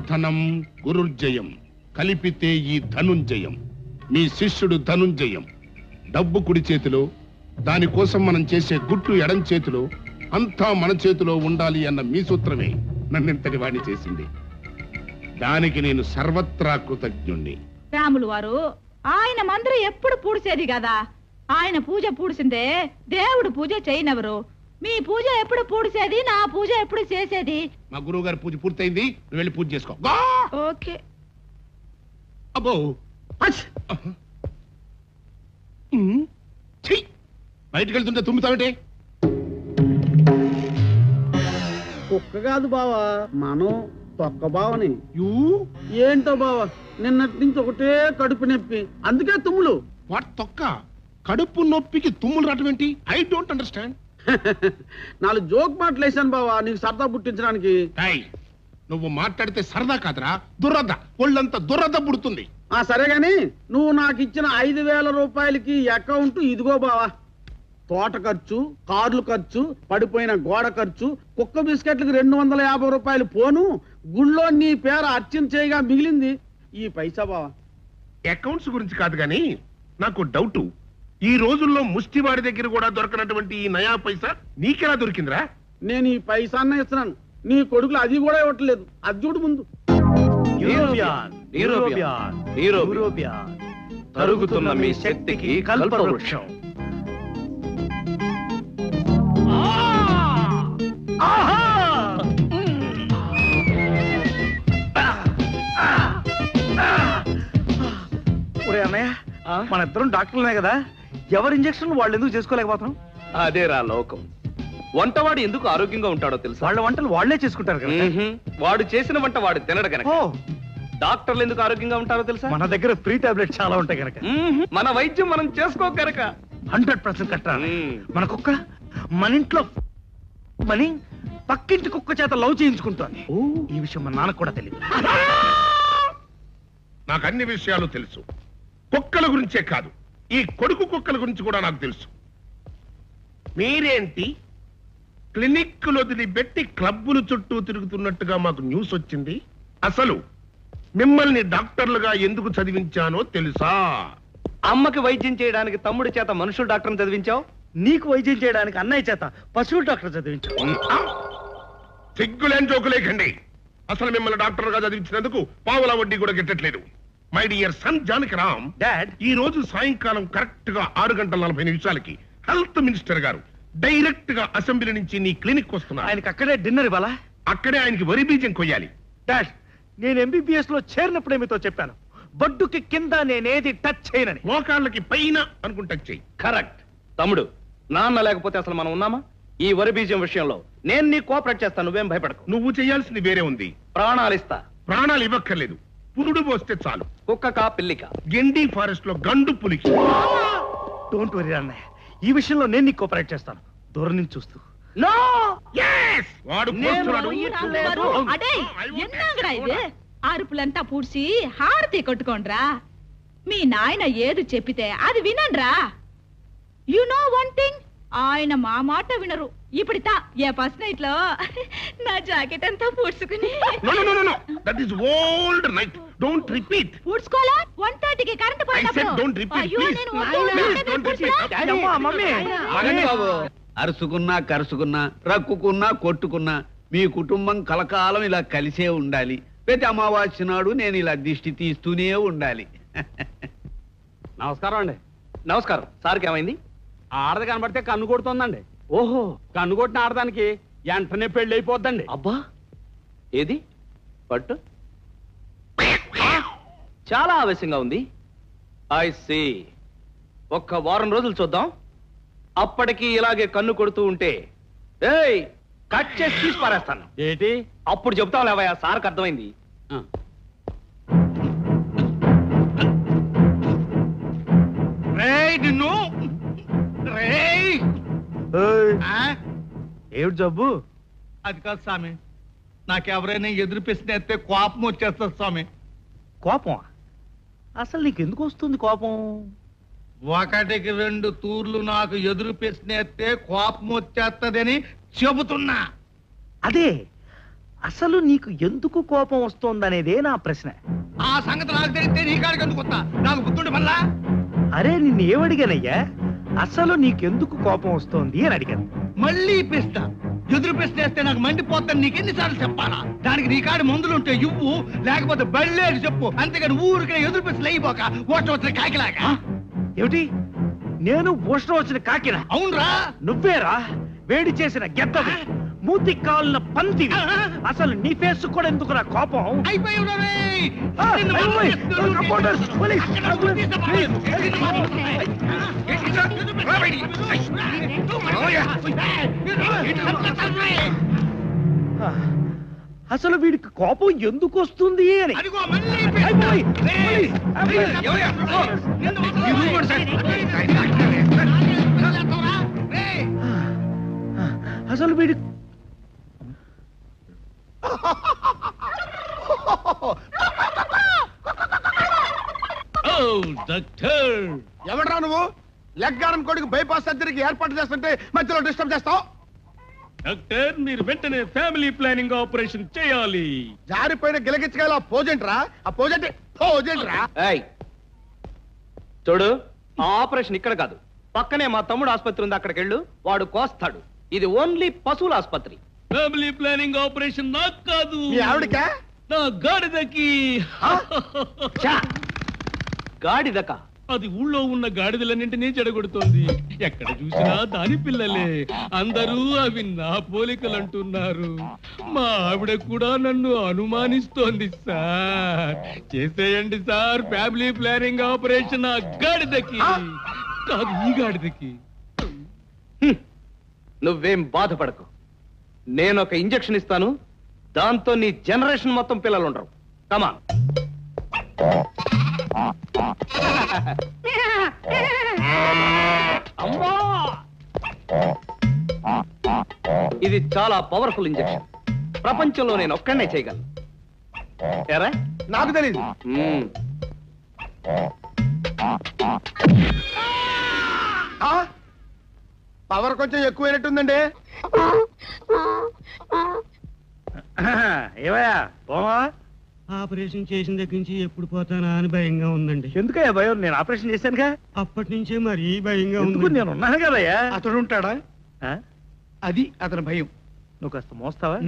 ధనం గురుర్జయం కలిపితే ఈ ధనుంజయం మీ శిష్యుడు ధనుంజయం డబ్బు కుడి చేతిలో దానికోసం మనం చేసే గుట్టు ఎడం చేతిలో అంతా మన చేతిలో ఉండాలి అన్న మీ సూత్రమే నన్నింతటి వాణ్ణి చేసింది దానికి నేను సర్వత్రా కృతజ్ఞుణ్ణి రాములు వారు ఆయన మందిరం ఎప్పుడు పూడ్చేది కదా ఆయన పూజ పూడ్చిందే దేవుడు పూజ చేయనెవరు మీ పూజ ఎప్పుడు పూడ్చేది నా పూజ ఎప్పుడు చేసేది మా గురువు గారి పూజ పూర్తయింది నువ్వు వెళ్ళి పూజ చేసుకో గా! ఓకే అబ్బో అచ్! ఉమ్. ఛీ! బయటికి వెళ్తుంటే తుమ్ముతావేంటి కుక్క కాదు బావా మనం తొక్క బావని యూ ఏంటో బావా నిన్నటి నుంచి ఒకటే కడుపు నొప్పి అందుకే తుమ్ములు వాట్ తొక్క కడుపు నొప్పికి తుమ్ములు రావటం ఏంటి ఐ డోంట్ అండర్స్టాండ్ నాలుగు జోక్ మాటలు వేసాను బావా నీకు సరదా పుట్టించడానికి టై నువ్వు మాట్లాడితే సరదా కాదురా దురద ఒళ్ళంతా దురద పుడుతుంది ఆ సరే గాని నువ్వు నాకు ఇచ్చిన ఐదు వేల రూపాయలకి అకౌంట్ ఇదిగో బావా తోట ఖర్చు కార్లు ఖర్చు పడిపోయిన గోడ ఖర్చు కుక్క బిస్కెట్లకు రెండు వందల యాభై రూపాయలు పోను గుళ్ళో నీ పేరు అర్చన చేయగా మిగిలింది ఈ పైసా బావా అకౌంట్స్ గురించి కాదు కానీ నాకు డౌట్ ఈ రోజుల్లో ముష్టివాడి దగ్గర కూడా దొరకనటువంటి ఈ నయా పైసా నీకెలా దొరికిందిరా నేను ఈ పైసాన్న ఇస్తున్నాను నీ కొడుకులు అది కూడా ఇవ్వట్లేదు అది చూడు ముందు యూరోపియన్ యూరోపియన్ యూరోపియన్ తరుగుతున్న మీ శక్తికి కల్పవృక్షం ఒరే అన్నయ్య మన ఇద్దరం డాక్టర్లనే కదా ఎవరి ఇంజక్షన్ వాళ్ళు ఎందుకు చేసుకోలేకపోతాం అదేరా లోకం వంటవాడు ఎందుకు ఆరోగ్యంగా ఉంటాడో తెలుసా వాళ్ళ వంటలు వాళ్ళే చేసుకుంటారు కదా మ్మ్హ్మ్. వాడు చేసిన వంట వాడు తినడు గనక ఓ డాక్టర్లు ఎందుకు ఆరోగ్యంగా ఉంటారో తెలుసా మన దగ్గర ఫ్రీ టాబ్లెట్ చాలా ఉంటాయి కనుక మ్మ్హ్మ్. మన వైద్యం మనం చేసుకో గనక హండ్రెడ్ పర్సెంట్ కట్టాలి మ్మ్. మన కుక్క మన ఇంట్లో మని పక్కింటి కుక్క చేత లవ్ చేయించుకుంటోంది ఈ విషయం మా నాన్నకు కూడా తెలియదు నాకు అన్ని విషయాలు తెలుసు కుక్కల గురించే కాదు ఈ కొడుకు కుక్కల గురించి కూడా నాకు తెలుసు మీరేంటి క్లినిక్లు వదిలిపెట్టి క్లబ్బులు చుట్టూ తిరుగుతున్నట్టుగా మాకు న్యూస్ వచ్చింది అసలు మిమ్మల్ని డాక్టర్లుగా ఎందుకు చదివించానో తెలుసా అమ్మకి వైద్యం చేయడానికి తమ్ముడి చేత మనుషులు డాక్టర్ని చదివించావు నీకు వైద్యం చేయడానికి అన్నయ్య చేత పశువుల డాక్టర్ చదివించు ఆ? సిగ్గులేం జోకులేకండి అసలు మిమ్మల్ని డాక్టర్గా చదివించినందుకు పావుల వడ్డీ కూడా గిట్టట్లేదు my dear son Janaki Ram dad ఈ రోజు సాయంకాలం కరెక్ట్ గా ఆరు గంటల నలభై నిమిషాలకి హెల్త్ మినిస్టర్ గారు డైరెక్ట్ గా అసెంబ్లీ నుంచి నీ క్లినిక్ వస్తున్నారు ఆయనకి అక్కడే డిన్నర్ ఇవ్వాలా అక్కడే ఆయనకి వరి బీజం కొయ్యాలి డాడ్ నేను ఎంబీబీఎస్ లో చేరినప్పుడే మీతో చెప్పాను బొడ్డుకి కింద నేనేది టచ్ చేయనని మోకాళ్ళకి పైన అనుకుంటా చెయ్యి కరెక్ట్ తమ్ముడు నాన్న లేకపోతే అసలు మనం ఉన్నామా ఈ వరి బీజం విషయంలో నేను నీ కోఆపరేట్ చేస్తాను నువ్వేం భయపడకు నువ్వు చేయాల్సింది వేరే ఉంది ప్రాణాలు ఇస్తా ప్రాణాలు ఇవ్వక్కర్లేదు పురుడు పోస్తే చాలు కుక్కకా పిల్లిక గెండి ఫారెస్ట్ లో గండు పులికి డోంట్ వరీ అన్నయ్య ఈ విషయంలో నేను నీకు కోఆపరేట్ చేస్తాను దూరం నుంచి చూస్తూ నో Yes! వాడు కూర్చున్నాడు. రాములు వారు, అడే ఎన్నాగడా ఇది అరుపులంతా పూడ్చి హారతి కొట్టుకోండ్రా మీ నాయన ఏది చెప్పితే అది వినండ్రా యు నో వన్ థింగ్ ఆయన మా మాట వినరు ఇప్పుడు తా ఏ ఫస్ట్ నైట్ లో నా జాకెట్ అంతా పూడ్చుకుని No, no, no, no, no. That is old night. Don't repeat. పూడ్చుకోవాలా వన్ థర్టీకి current I said don't repeat, అయ్యో please. నేను నాయనా, వద్దు, please, నేను don't పూడ్చులా? repeat. అమ్మా, మమ్మీ ఆగండి బాబు అరుసుకున్నా కరుసుకున్నా రక్కుకున్నా కొట్టుకున్నా మీ కుటుంబం కలకాలం ఇలా కలిసే ఉండాలి ప్రతి అమావాస్య నాడు నేను ఇలా దిష్టి తీస్తూనే ఉండాలి నమస్కారం అండి నమస్కారం సార్కి ఏమైంది ఆడది కనబడితే కన్ను కొడుతోందండి ఓహో కన్ను కొట్టిన ఆడదానికి వెంటనే పెళ్లి అయిపోద్దండి అబ్బా ఏది పట్టు చాలా ఆవేశంగా ఉంది ఐ సీ ఒక్క వారం రోజులు చూద్దాం అప్పటికి ఇలాగే కన్ను కొడుతూ ఉంటే ఏయ్ కట్ చేసి తీసి పారేస్తాను ఏంటి అప్పుడు చెప్తాం లేవయ్యా సార్కి అర్థమైంది ఆ. ఏమిటి జబ్బు అది కాదు స్వామి నాకెవరైనా ఎదురు ప్రశ్న ఎత్తే కోపం వచ్చేస్తుంది స్వామి కోపం అసలు నీకు ఎందుకు వస్తుంది కోపం ఒకటికి రెండు తూర్లు నాకు ఎదురు ప్రశ్న ఎత్తే కోపం వచ్చేస్తుందని చెబుతున్నా అదే అసలు నీకు ఎందుకు కోపం వస్తోందనేదే నా ప్రశ్న ఆ సంగతి నాకు తెలిస్తే నీ కాడికి ఎందుకు వస్తా నాకు గుర్తుండి మళ్ళా అరే నిన్ను ఏమడిగానయ్యా అసలు నీకెందుకు కోపం వస్తోంది అని అడిగాను మళ్ళీ పిస్తా ఎదురు ప్రశ్న వేస్తే నాకు మండిపోతాను నీకు ఎన్నిసార్లు చెప్పాలా దానికి నీ కాడి మందులు ఉంటే ఇవ్వు లేకపోతే బళ్ళేది చెప్పు అంతేగాని ఊరికే ఎదురు ప్రశ్నలు అయిపోక ఓట్ల వచ్చిన కాకిలాగా ఏమిటి నేను ఉష్ణం వచ్చిన కాకిన అవునరా నువ్వేరా వేడి చేసిన గెద్దవి మూతి కాలిన పందివి అసలు నీ ఫేస్ కూడా ఎందుకు నా కోపం అయిపోయి ఉన్నావే. ఆ, నిన్ను అయిపోయి. మాట్లాడుతున్నాను. కంపౌండర్, పోలీస్, అక్కడ పోలీస్, పోలీస్ ప్లీజ్, ఆ, అసలు వీడికి కోపం ఎందుకు వస్తుంది అని అదిగో మళ్ళీ అయిపోయి. రేయ్, అయిపోయి. రేయ్, ఎవరయ్యా? ఓ, నిన్ను ఈ రూమ్ కూడా సార్. రేయ్. అసలు వీడి ఎవడరా నువ్వు లెగ్గారం కొడుకు బైపాస్ సర్జరీకి ఏర్పాటు చేస్తుంటే మధ్యలో డిస్టర్బ్ చేస్తావు డాక్టర్ మీరు వెంటనే ఫ్యామిలీ ప్లానింగ్ ఆపరేషన్ చేయాలి జారిపోయిన గిలగిచ్చగల పోజెంట్రా ఆ పోజెంట్ పోజెంట్రా ఏయ్ చూడు ఆ ఆపరేషన్ ఇక్కడ కాదు పక్కనే మా తమ్ముడు ఆసుపత్రి ఉంది అక్కడికి వెళ్ళు వాడు కోస్తాడు ఇది ఓన్లీ పశువుల ఆసుపత్రి ఫ్యామిలీ ప్లానింగ్ ఆపరేషన్ నాకు కాదు మీ ఆవిడకా నా గాడిదకి ఛా! గాడిదక అది ఊళ్ళో ఉన్న గాడిదలన్నింటినీ చెడగొడుతోంది ఎక్కడ చూసినా దాని పిల్లలే అందరూ అవి నా పోలికలు అంటున్నారు మా ఆవిడ కూడా నన్ను అనుమానిస్తోంది సార్ చేసేయండి సార్ ఫ్యామిలీ ప్లానింగ్ ఆపరేషన్ ఆ గాడిదకి కాదు ఈ గాడిదకి నువ్వేం బాధపడకు నేను ఒక ఇంజెక్షన్ ఇస్తాను దాంతో నీ జనరేషన్ మొత్తం పిల్లలు ఉండరు కమా అమ్మా ఇది చాలా పవర్ఫుల్ ఇంజెక్షన్ ప్రపంచంలో నేను ఒక్కడనే చేయగలను ఎరా నాకు తెలియదు మ్మ్. పవర్ కొంచెం ఎక్కువైనట్టుందండి ఏవయ్యా పోవా ఆపరేషన్ చేసిన దగ్గర నుంచి ఎప్పుడు పోతానా అని భయంగా ఉందండి ఎందుకయ్యా భయం నేను ఆపరేషన్ చేశానుగా అప్పటి నుంచే మరీ భయంగా ఎందుకు ఉంది నేను ఉన్నాను కదయ్యా అతడు ఉంటాడా ఆ? అది అతని భయం నువ్వు కాస్త మోస్తావా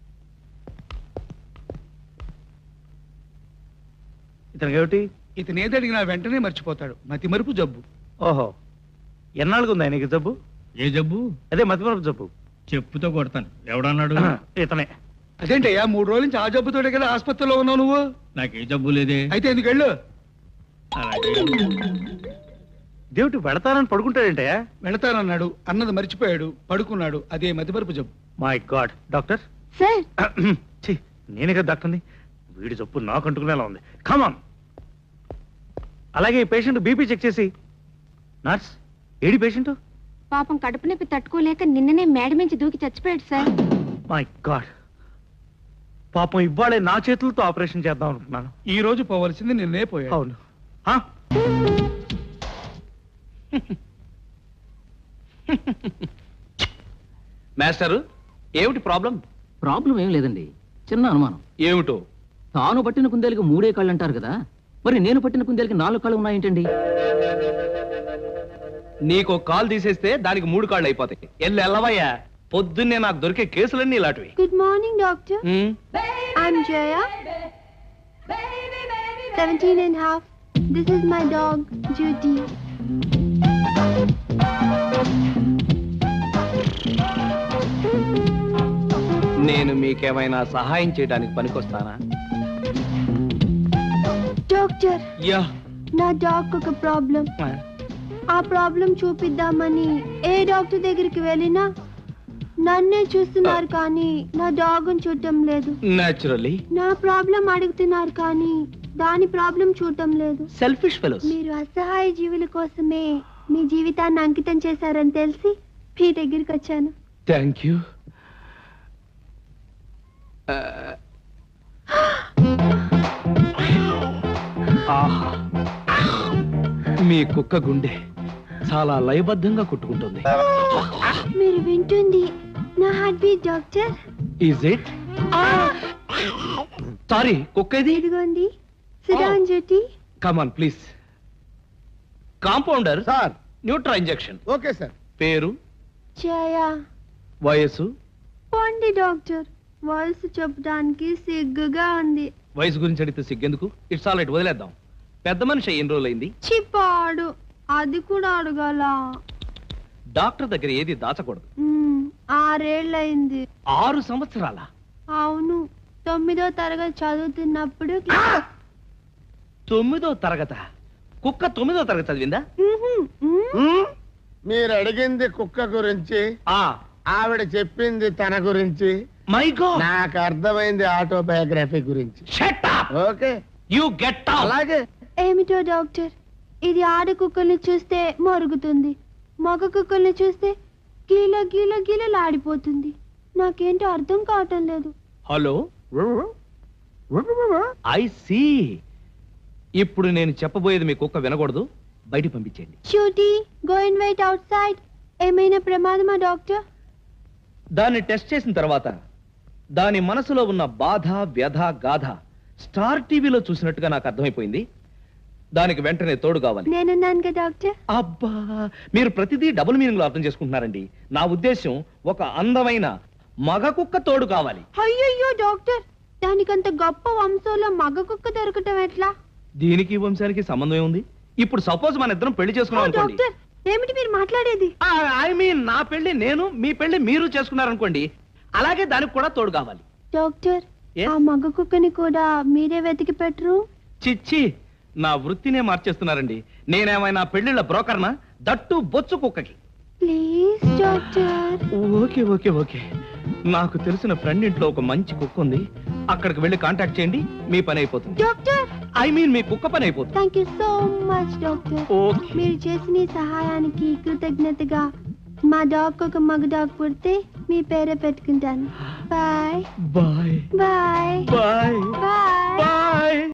ఇతనికి ఏమిటి ఇతను ఏది అడిగినా వెంటనే మర్చిపోతాడు మతి మరుపు జబ్బు ఓహో ఎన్నాళ్ళుగా ఉందా నీకు జబ్బు ఏ జబ్బు అదే మతిమరపు జబ్బు చెప్పుతో కొడతాను ఎవడన్నాడు ఇతనే అదేంటయ్యా మూడు రోజుల నుంచి ఆ జబ్బుతోటే కదా ఆసుపత్రిలో ఉన్నావు నువ్వు నాకే జబ్బు లేదే అయితే ఎందుకు వెళ్ళు అలాగే దేవుటి పెడతానని పడుకుంటాడంటయ్యా వెళతానన్నాడు అన్నది మర్చిపోయాడు పడుకున్నాడు అదే మతి మరుపు జబ్బు మై గాడ్ డాక్టర్ సార్ ఛీ, నేనే కదా డాక్టర్ని వీడి జబ్బు నాకు అంటుకునేలా ఉంది కమాన్ అలాగే ఈ పేషెంట్ బీపీ చెక్ చేసి నర్స్ ఏడి పేషెంట్ పాపం కడుపు నొప్పి తట్టుకోలేక నిన్ననే మేడ నుంచి దూకి చచ్చిపోయాడు సార్ మై గాడ్ పాపం ఇవ్వాలే నా చేతులతో ఆపరేషన్ చేద్దాం అనుకున్నాను ఈ రోజు పోవలసింది నిన్నే పోయాడు అవును ఆ? మాస్టరు ఏమిటి ప్రాబ్లం ప్రాబ్లం ఏం లేదండి చిన్న అనుమానం ఏమిటో తాను పట్టిన కుందేలకి మూడే కాళ్ళు అంటారు కదా మరి నేను పట్టిన కుందేలకి నాలుగు కాళ్ళు ఉన్నాయేంటండి నీకు కాల్ తీసేస్తే దానికి మూడు కాళ్ళు అయిపోతాయి ఎల్లు ఎల్లవయ్యా పొద్దున్నే నాకు దొరికే కేసులన్నీ ఇలాంటివి good morning doctor um, I'm Jaya seventeen and half this is my dog జ్యూటీ నేను మీకేమైనా సహాయం చేయడానికి పనికొస్తానా డాక్టర్ యా నా డాగ్ ఒక ప్రాబ్లం ఆ ప్రాబ్లం చూపిద్దామని ఏ డాక్టర్ దగ్గరికి వెళ్ళినా నన్నే చూస్తున్నారు కానీ నా డాగ్ చూడటం లేదు న్యాచురల్లీ నా ప్రాబ్లం అడుగుతున్నారు కానీ దాని ప్రాబ్లం చూడటం లేదు సెల్ఫిష్ ఫెలోస్ మీరు అసహాయ జీవుల కోసమే మీ జీవితాన్ని అంకితం చేశారని తెలిసి మీ దగ్గరికి వచ్చాను థ్యాంక్ యూ మీ కుక్క గుండె చాలా లయబద్ధంగా కొట్టుకుంటుంది మీరు వింటుంది నా heart beat doctor is it ఆ సారీ కుక్క ఇది ఇదిగోండి సిడాన్ Jyothi come on please compounder sir న్యూట్రా ఇంజెక్షన్ ఓకే సార్ పేరు జయ వయస్సు పోండి డాక్టర్ వయసు చెప్పడానికి సిగ్గుగా ఉంది వయసు గురించి అడిగితే సిగ్గెందుకు ఇట్స్ ఆల్ రైట్ వదిలేద్దాం పెద్ద మనిషి ఎన్ని రోజులైంది చిప్పాడు అది కూడా అడగాల డాక్టర్ దగ్గర ఏది దాచకూడదు మ్మ్, ఆరేళ్ళయింది ఆరు సంవత్సరాల అవును తొమ్మిదో తరగతి చదువుతున్నప్పుడు తొమ్మిదో తరగత కుక్క తొమ్మిదో తరగతి చదివిందా మ్మ్, మ్మ్. మీరు అడిగింది కుక్క గురించి ఆ ఆవిడ చెప్పింది తన గురించి మై గాడ్ నాకు అర్థమైంది ఆటోబయోగ్రఫీ గురించి shut up okay you get out అలాగే ఏమిటో డాక్టర్ ఇది ఆడ కుక్కల్ని చూస్తే మొరుగుతుంది మగ కుక్కల్ని చూస్తే గీల గీల గీలలాడిపోతుంది నాకేంటో అర్థం కావటం లేదు హలో ఐ సీ ఇప్పుడు నేను చెప్పబోయేది మీ కుక్క వినకూడదు బయట పంపించండి షూటీ go in wait outside ఏమైనా ప్రమాదమా డాక్టర్ దాన్ని టెస్ట్ చేసిన తర్వాత దాని మనసులో ఉన్న బాధ వ్యధ గాథ స్టార్ టీవీలో చూసినట్టుగా నాకు అర్థమైపోయింది దానికి వెంటనే తోడు కావాలి నేనున్నాను కదా డాక్టర్ అబ్బా మీరు ప్రతిదీ డబుల్ మీనింగ్ లో అర్థం చేసుకుంటున్నారండి నా ఉద్దేశం ఒక అందమైన మగ కుక్క తోడు కావాలి అయ్యయ్యో డాక్టర్ దానికంత గొప్ప వంశంలో మగ కుక్క దొరకటం ఎట్లా దీనికి ఈ వంశానికి సంబంధం ఏముంది ఇప్పుడు సపోజ్ మన ఇద్దరం పెళ్లి ఓ, చేసుకున్నాం అనుకోండి డాక్టర్ ఏమిటి మీరు మాట్లాడేది ఐ మీన్ నా పెళ్లి నేను మీ పెళ్లి మీరు చేసుకున్నారనుకోండి అలాగే దానికి కూడా తోడు కావాలి డాక్టర్ Yes? ఆ మగ కుక్కని కూడా మీరే వెతికి పెట్టరు చిచ్చి నా వృత్తినే మార్చేస్తున్నారండి నేనేమైనా పెళ్లిళ్ళ బ్రోకర్నా దట్టు బొచ్చు కుక్కకి please doctor okay okay okay నాకు తెలిసిన ఫ్రెండ్ ఇంట్లో ఒక మంచి కుక్క ఉంది అక్కడికి వెళ్ళి కాంటాక్ట్ చేయండి మీ పని అయిపోతుంది డాక్టర్ ఐ మీన్ మీ కుక్క పని అయిపోతుంది thank you so much doctor okay మీరు చేసిన ఈ సహాయానికి కృతజ్ఞతగా మా డాగ్ ఒక మగ డాగ్ పుడితే మీ పేరే పెట్టుకుంటాను bye bye bye bye bye bye